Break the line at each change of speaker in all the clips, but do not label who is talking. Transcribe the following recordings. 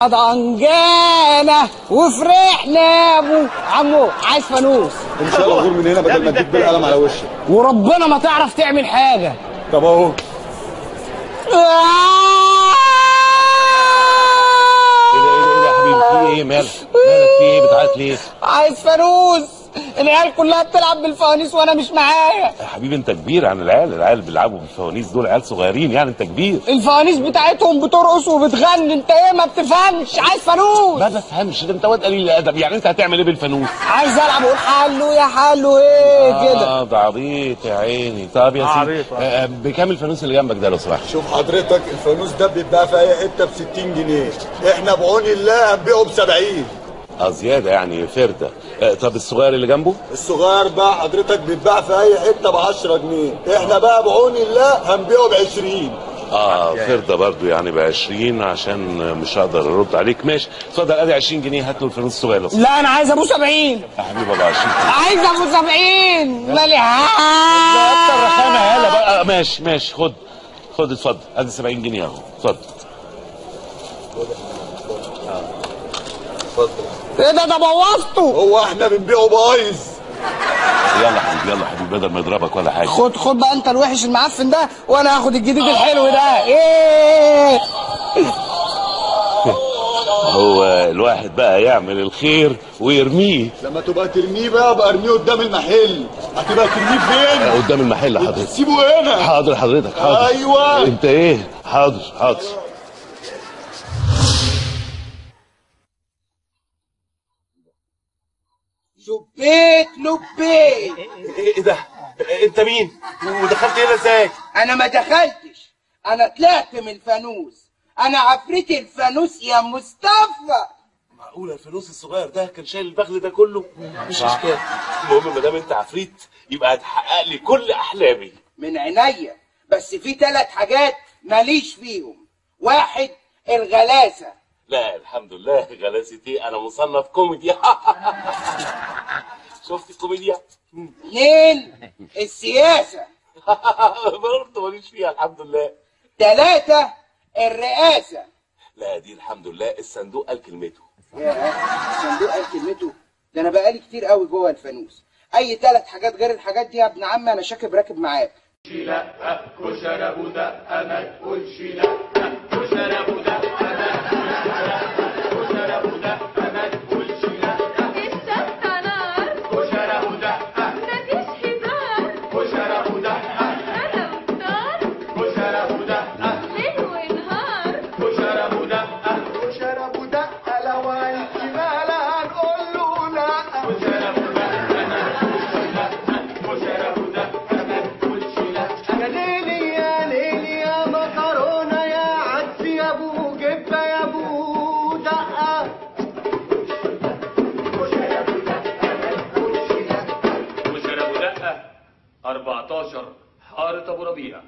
ضنجانة وفرحنا يا ابو عمو عايز فانوس
ان شاء الله غور من هنا بدل ما تجيب بالقلم على وشك
وربنا ما تعرف تعمل حاجة
طب اهو
ايه ده ايه ده ايه ده يا حبيبي في ايه مالك مالك في ايه بتعيط ليه
عايز فانوس العيال كلها بتلعب بالفوانيس وانا مش معايا
يا حبيبي انت كبير عن العيال العيال اللي بيلعبوا بالفوانيس دول عيال صغيرين يعني انت كبير
الفوانيس بتاعتهم بترقص وبتغني انت ايه ما بتفهمش عايز فانوس
ما بفهمش ده انت واد قليل الادب يعني انت هتعمل ايه بالفانوس
عايز العب اقول حلو يا حلو ايه كده
اه ده عبيط يا عيني طب يا سيدي
عبيط،
آه، آه، بكام الفانوس اللي جنبك ده لو سمحت
شوف حضرتك الفانوس ده بيتباع في اي حته ب 60 جنيه احنا بعون الله هنبيعه ب 70
اه زياده يعني فرده آه، طب الصغير اللي جنبه
الصغير بقى حضرتك بيتباع في اي حته ب 10 جنيه احنا بقى بعون الله هنبيعه ب 20
اه فرده برضو يعني ب 20 عشان مش هقدر ارد عليك ماشي اتفضل ادي 20 جنيه هات له الفانوس الصغير لو سمحت.
لا انا عايز ابو 70
يا حبيبي ابو 20
عايز ابو 70 مالي
اكتر رخامه يلا بقى ماشي ماشي خد خد اتفضل ادي 70 جنيه اهو اتفضل
اتفضل
ايه ده ده بوظته
هو احنا بنبيعه بايظ
يلا حبيبي يلا حبيبي بدل ما يضربك ولا حاجه
خد خد بقى انت الوحش المعفن ده وانا هاخد الجديد الحلو ده ايه
هو الواحد بقى يعمل الخير ويرميه
لما تبقى ترميه بقى بقى ارميه قدام المحل هتبقى ترميه فين
قدام المحل حضرتك
سيبه هنا
حاضر حضرتك حاضر
أيوة.
انت ايه حاضر حاضر
لبيت لبيت
ايه ده انت مين ودخلت هنا ازاي
انا ما دخلتش انا طلعت من الفانوس انا عفريت الفانوس يا مصطفى
معقول الفانوس الصغير ده كان شايل البغل ده كله مش اشكال المهم ما دام انت عفريت يبقى هتحقق لي كل احلامي
من عينيا بس في ثلاث حاجات ماليش فيهم واحد الغلاسه
لا الحمد لله غلاستي انا مصنف كوميدي شفت الكوميديا
اثنين السياسه
برضه ماليش فيها الحمد لله
ثلاثه الرئاسه
لا دي الحمد لله الصندوق قال كلمته
ياه الصندوق قال كلمته ده انا بقالي كتير قوي جوه الفانوس اي ثلاث حاجات غير الحاجات دي يا ابن عمي انا شاكب راكب معاك
الشط نار مفيش هزار غدا وفطار ليل ونهار
وشربوا دقه لو احتمال هنقول له لا انا ليلي يا ليلي يا مكرونه يا عدس يا ابو جبه يا ابو دقه
وشربوا دقة 14 حارة أبو ربيع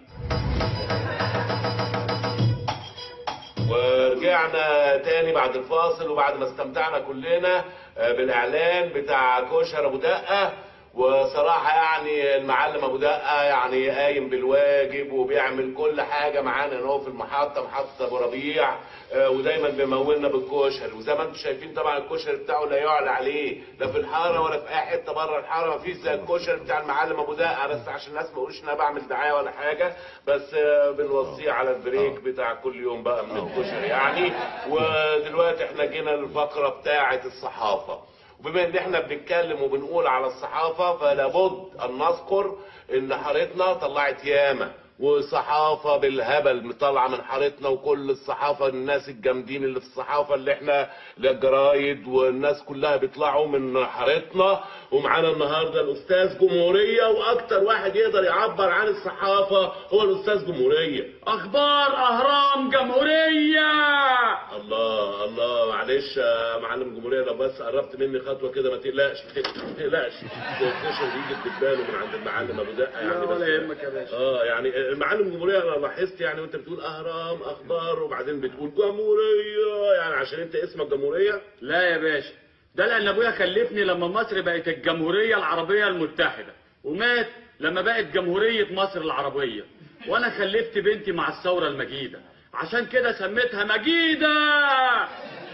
ورجعنا تاني بعد الفاصل وبعد ما استمتعنا كلنا آه، بالاعلان بتاع كشر ابو دقه وصراحه يعني المعلم ابو دقه يعني قايم بالواجب وبيعمل كل حاجه معانا هنا هو في المحطه محطه ابو ربيع آه، ودايما بيمولنا بالكشري وزي ما انتم شايفين طبعا الكشري بتاعه لا يعلى عليه لا في الحاره ولا في اي حته بره الحاره مفيش زي الكشري بتاع المعلم ابو دقه بس عشان الناس ما يقولوش ان انا بعمل دعايه ولا حاجه بس آه، بنوصيه على البريك بتاع كل يوم بقى من الكشري يعني ودلوقتي احنا جينا للفقره بتاعه الصحافه وبما ان احنا بنتكلم وبنقول على الصحافه فلابد ان نذكر ان حارتنا طلعت ياما وصحافه بالهبل طالعه من حارتنا وكل الصحافه الناس الجامدين اللي في الصحافه اللي احنا الجرايد والناس كلها بيطلعوا من حارتنا ومعانا النهارده الاستاذ جمهوريه واكتر واحد يقدر يعبر عن الصحافه هو الاستاذ جمهوريه
أخبار أهرام جمهورية
الله الله معلش يا معلم جمهوريه لو بس قربت مني خطوه كده ما تقلقش ما تقلقش الكشري بيجي بدبانه من عند المعلم ابو دقه يعني
ولا
بس
يهمك يا باشا.
اه يعني المعلم جمهوريه انا لاحظت يعني وانت بتقول اهرام اخبار وبعدين بتقول جمهوريه يعني عشان انت اسمك جمهوريه
لا يا باشا ده لأن أبويا خلفني لما مصر بقت الجمهورية العربية المتحدة ومات لما بقت جمهورية مصر العربية وأنا خلفت بنتي مع الثورة المجيدة عشان كده سميتها مجيدة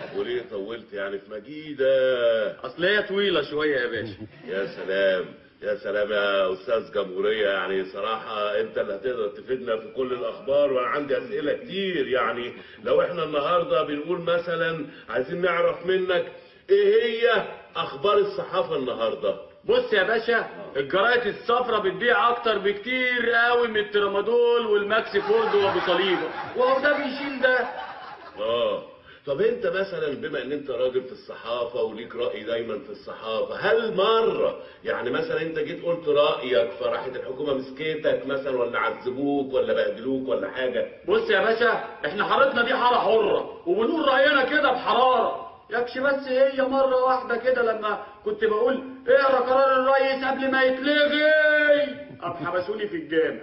طولت يعني في مجيدة
اصل هي طويله شويه يا باشا
يا سلام يا سلام يا استاذ جمهوريه يعني صراحه انت اللي هتقدر تفيدنا في كل الاخبار وانا عندي اسئله كتير يعني لو احنا النهارده بنقول مثلا عايزين نعرف منك ايه هي اخبار الصحافه النهارده
بص يا باشا الجرايد الصفرا بتبيع اكتر بكتير قوي من الترامادول والماكسي فورد وابو صليبه وهو ده بيشيل ده
اه طب انت مثلا بما ان انت راجل في الصحافه وليك راي دايما في الصحافه هل مره يعني مثلا انت جيت قلت رايك فراحت الحكومه مسكتك مثلا ولا عذبوك ولا بهدلوك ولا حاجه
بص يا باشا احنا حارتنا دي حاره حره وبنقول راينا كده بحراره يكش بس هي مره واحده كده لما كنت بقول اقرا قرار الرئيس قبل ما يتلغي قام حبسوني في الجامع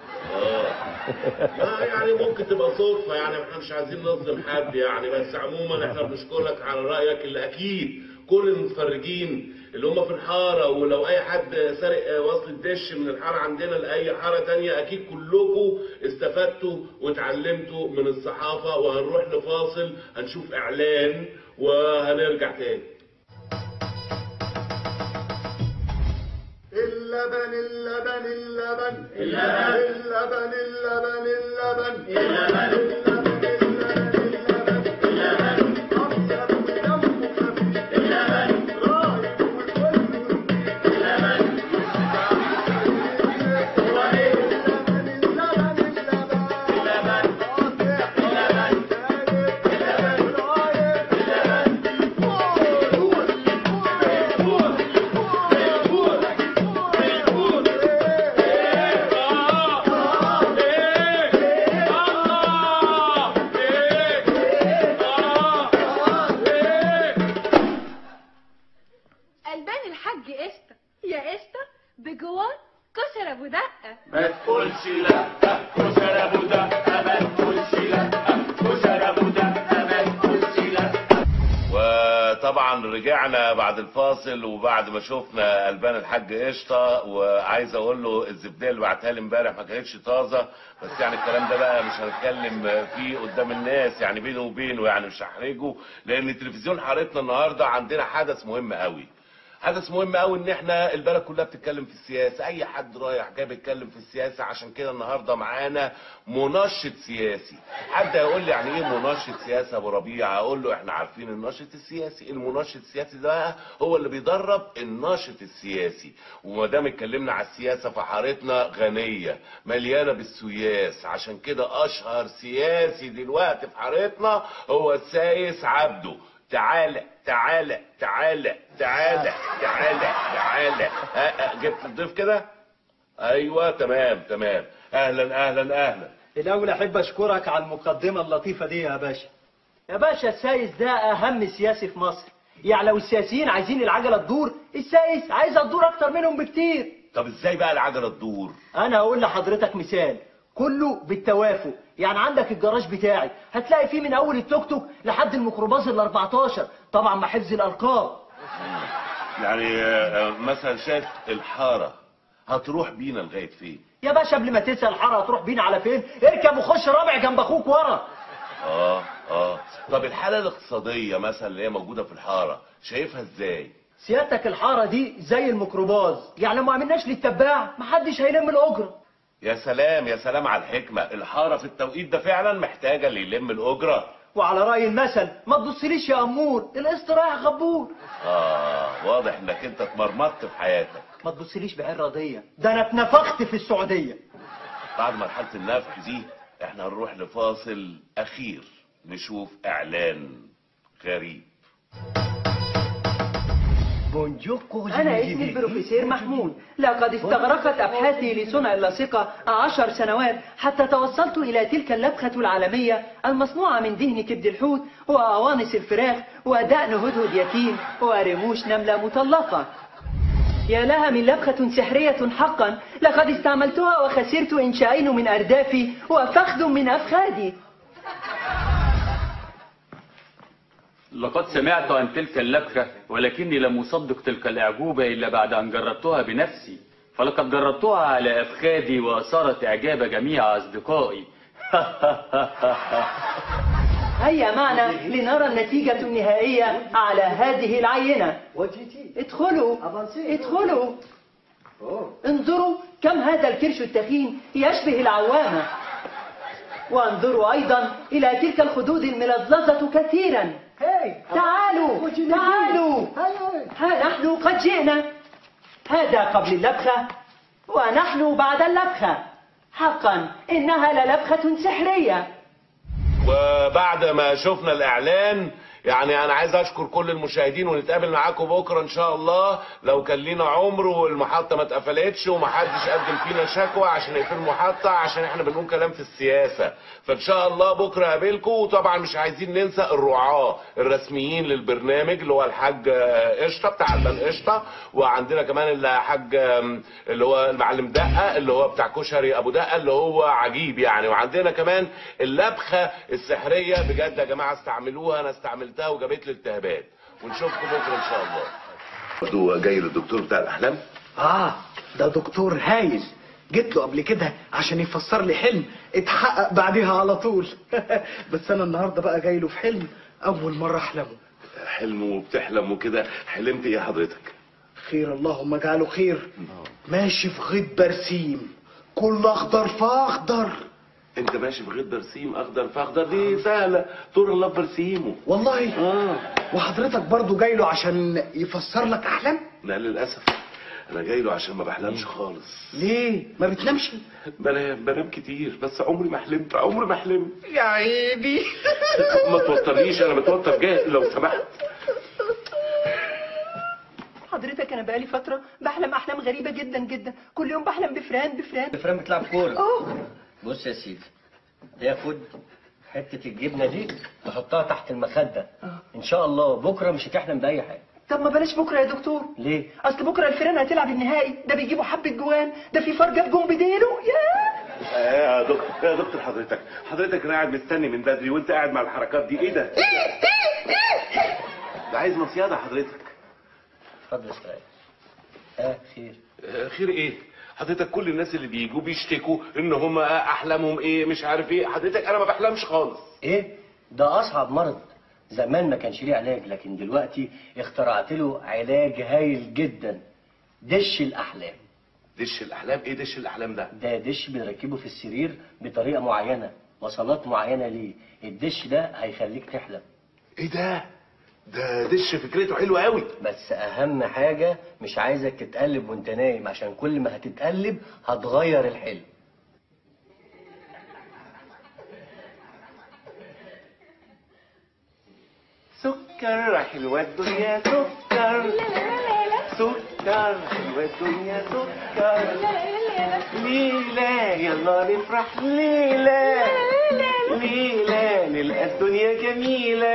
اه يعني ممكن تبقى صدفه يعني احنا مش عايزين نظلم حد يعني بس عموما احنا بنشكرك على رايك اللي اكيد كل المتفرجين اللي هم في الحاره ولو اي حد سرق وصل الدش من الحاره عندنا لاي حاره تانية اكيد كلكم استفدتوا واتعلمتوا من الصحافه وهنروح لفاصل هنشوف اعلان وهنرجع تاني
اللبن اللبن اللبن اللبن اللبن اللبن اللبن
البان الحاج قشطه يا قشطه بجوار كشر ابو دقه
ما تقولش لا كشر ابو دقه ما تقولش لا كشر ابو دقه ما تقولش لا
وطبعا رجعنا بعد الفاصل وبعد ما شفنا البان الحاج قشطه وعايز اقول له الزبديه اللي بعتها لي امبارح ما كانتش طازه بس يعني الكلام ده بقى مش هنتكلم فيه قدام الناس يعني بينه وبينه يعني مش هحرجه لان تلفزيون حارتنا النهارده عندنا حدث مهم قوي حدث مهم قوي ان احنا البلد كلها بتتكلم في السياسه اي حد رايح جاي بيتكلم في السياسه عشان كده النهارده معانا منشط سياسي حد هيقول لي يعني ايه منشط سياسي يا ابو ربيع اقول له احنا عارفين الناشط السياسي المنشط السياسي ده بقى هو اللي بيدرب الناشط السياسي وما دام اتكلمنا على السياسه فحارتنا غنيه مليانه بالسياس عشان كده اشهر سياسي دلوقتي في حارتنا هو السايس عبده تعالى تعالى تعالى تعالى تعالى تعالى ها، ها، جبت الضيف كده ايوه تمام تمام اهلا اهلا اهلا
الأول أحب أشكرك على المقدمة اللطيفة دي يا باشا يا باشا السايس ده أهم سياسي في مصر يعني لو السياسيين عايزين العجلة تدور السايس عايزة تدور أكتر منهم بكتير
طب ازاي بقى العجله تدور
أنا هقول لحضرتك مثال كله بالتوافق يعني عندك الجراج بتاعي هتلاقي فيه من أول التوك توك لحد الميكروباص ال 14 طبعا مع حفظ الأرقام
يعني آه، آه، مثلا شايف الحاره هتروح بينا لغايه فين
يا باشا قبل ما تسأل الحارة هتروح بينا على فين اركب وخش رابع جنب أخوك ورا
اه اه طب الحاله الاقتصاديه مثلا اللي هي موجوده في الحاره شايفها ازاي
سيادتك الحارة دي زي الميكروباص يعني لو ما عملناش للتباع محدش هيلم الأجرة
يا سلام يا سلام على الحكمه الحاره في التوقيت ده فعلا محتاجه اللي يلم الاجره
وعلى رأي المثل ما تبصليش يا أمور القسط رايح غبور
اه واضح انك انت اتمرمطت في حياتك
ما تبصليش بعين راضية ده أنا اتنفخت في السعودية
بعد مرحله النفخ دي احنا هنروح لفاصل اخير نشوف اعلان غريب
أنا اسمي البروفيسور محمود لقد استغرقت أبحاثي لصنع اللاصقة عشر سنوات حتى توصلت إلى تلك اللبخة العالمية المصنوعة من دهن كبد الحوت وأوانس الفراخ ودأن هدهد يتيم ورموش نملة مطلقة يا لها من لبخة سحرية حقا لقد استعملتها وخسرت إنشاءين من أردافي وفخذ من أفخاذي
لقد سمعت عن تلك اللبخة ولكني لم أصدق تلك الأعجوبة إلا بعد أن جربتها بنفسي فلقد جربتها على أفخاذي وأثارت إعجاب جميع أصدقائي
هيا معنا لنرى النتيجة النهائية على هذه العينة ادخلوا ادخلوا انظروا كم هذا الكرش التخين يشبه العوامة وانظروا أيضا إلى تلك الخدود الملظلظة كثيرا تعالوا تعالوا ها نحن قد جئنا هذا قبل اللبخة ونحن بعد اللبخة حقا إنها للبخة سحرية
وبعد ما شفنا الاعلان يعني انا عايز اشكر كل المشاهدين ونتقابل معاكم بكره ان شاء الله لو كان لينا عمر والمحطه ما اتقفلتش ومحدش قدم فينا شكوى عشان يقفل المحطه عشان احنا بنقول كلام في السياسه فان شاء الله بكره اقابلكم وطبعا مش عايزين ننسى الرعاه الرسميين للبرنامج اللي هو الحاج آه، قشطه بتاع البان قشطه وعندنا كمان الحاج آم، اللي هو المعلم دقه اللي هو بتاع كشري ابو دقه اللي هو عجيب يعني وعندنا كمان اللبخه السحريه بجد يا جماعه استعملوها انا استعملتها وجابت لي التهابات ونشوفكم بكره ان شاء الله
برضه جاي للدكتور بتاع الاحلام
اه ده دكتور هايل جيت له قبل كده عشان يفسر لي حلم اتحقق بعديها على طول بس انا النهارده بقى جاي له في حلم اول مره احلمه
حلم وبتحلم وكده حلمت ايه حضرتك
خير اللهم اجعله خير ماشي في غيط برسيم كل اخضر في اخضر
انت ماشي بغير برسيم اخضر فاخضر دي سهله طور الله برسيمه
والله
اه
وحضرتك برضو جاي له عشان يفسر لك احلام
لا للاسف انا جاي له عشان ما بحلمش خالص
ليه ما بتنامش
بنام بنام كتير بس عمري ما حلمت عمري ما حلمت
يا عيني
ما توترنيش انا بتوتر جاهز لو سمحت
حضرتك أنا بقالي فترة بحلم أحلام غريبة جدا جدا كل يوم بحلم بفران بفران
فران بتلعب كورة
أوه
بص يا سيدي ياخد حتة الجبنة دي تحطها تحت المخدة إن شاء الله بكرة مش هتحلم بأي حاجة
طب ما بلاش بكرة يا دكتور
ليه؟
أصل بكرة الفيران هتلعب النهائي ده بيجيبوا حبة جوان ده في فرجة بجون بديله ياه
يا دكتور يا دكتور حضرتك حضرتك انا قاعد مستني من بدري وانت قاعد مع الحركات دي ايه ده؟ ده عايز مصيادة حضرتك
اتفضل استريح اه خير
آه، خير ايه؟ حضرتك كل الناس اللي بيجوا بيشتكوا ان هم احلامهم ايه مش عارف ايه حضرتك انا ما بحلمش خالص
ايه؟ ده أصعب مرض زمان ما كانش ليه علاج لكن دلوقتي اخترعت له علاج هايل جدا دش الأحلام
دش الاحلام ايه دش الاحلام ده؟
ده دش بنركبه في السرير بطريقة معينة وصلات معينة ليه الدش ده هيخليك تحلم
ايه ده؟ ده دش فكرته حلوه قوي
بس اهم حاجة مش عايزك تتقلب وانت نايم عشان كل ما هتتقلب هتغير الحلم
سكر حلوة الدنيا سكر سكر حلوة الدنيا سكر ليلى يلا نفرح ليلى ليلى نلقى الدنيا جميلة